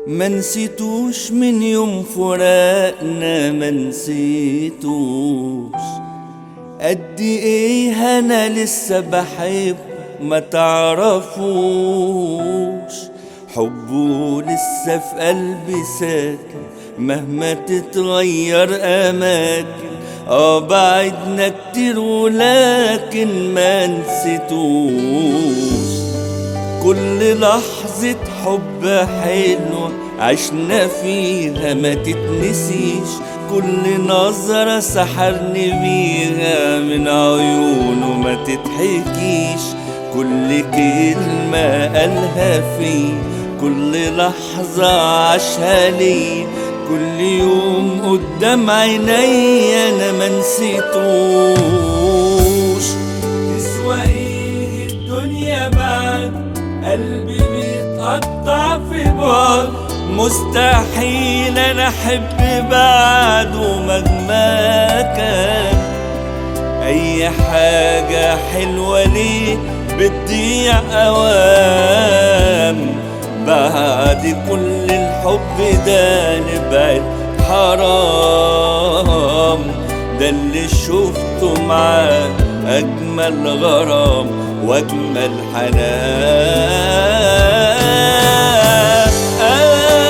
ما نسيتوش من يوم فراقنا ما نسيتوش قد ايه انا لسه بحب ما تعرفوش حبه لسه في قلبي ساكن مهما تتغير اماكن اه بعدنا كتير ولكن ما نسيتوش كل لحظة حب حلوة عشنا فيها ما تتنسيش كل نظرة سحرني بيها من عيونه ما تتحكيش كل كلمة قالها في كل لحظة عاشها لي كل يوم قدام عيني انا ما نسيتوش تسوى ايه الدنيا بعد قلبي بيتقطع في بعض مستحيل انا احب بعده مهما كان اي حاجة حلوة ليه بتضيع اوام بعد كل الحب ده نبعد حرام ده اللي شفته معاه اجمل غرام واجمل حنان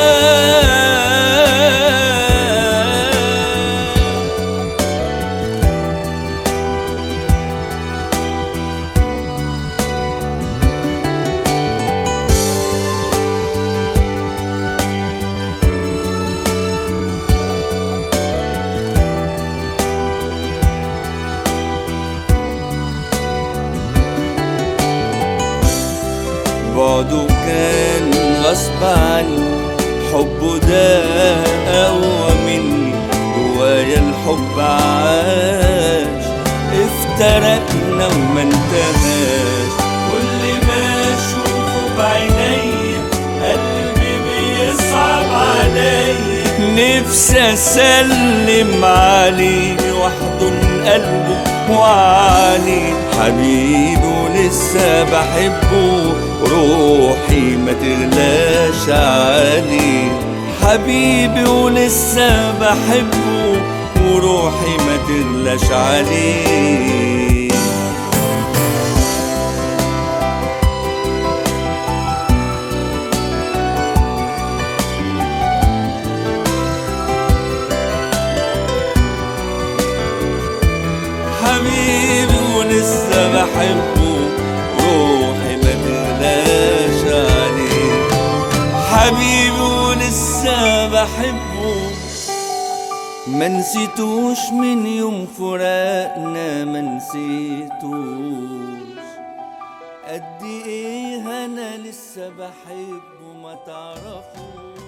بعده كان غصب عني حبه ده أقوى مني جوايا الحب عاش افترقنا وما انتهاش كل ما اشوفه بعينيا قلبي بيصعب عليا نفسي اسلم عليه واحضن قلبه وعليه حبيبي ولسه بحبه روحي ما تغلاش عليه حبيبي ولسه بحبه وروحي ما تغلاش عليه حبيبي ولسه بحبه روحي ما تغلاش عليه حبيبي ولسه بحبه ما نسيتوش من يوم فراقنا ما نسيتوش قد ايه انا لسه بحبه ما تعرفوش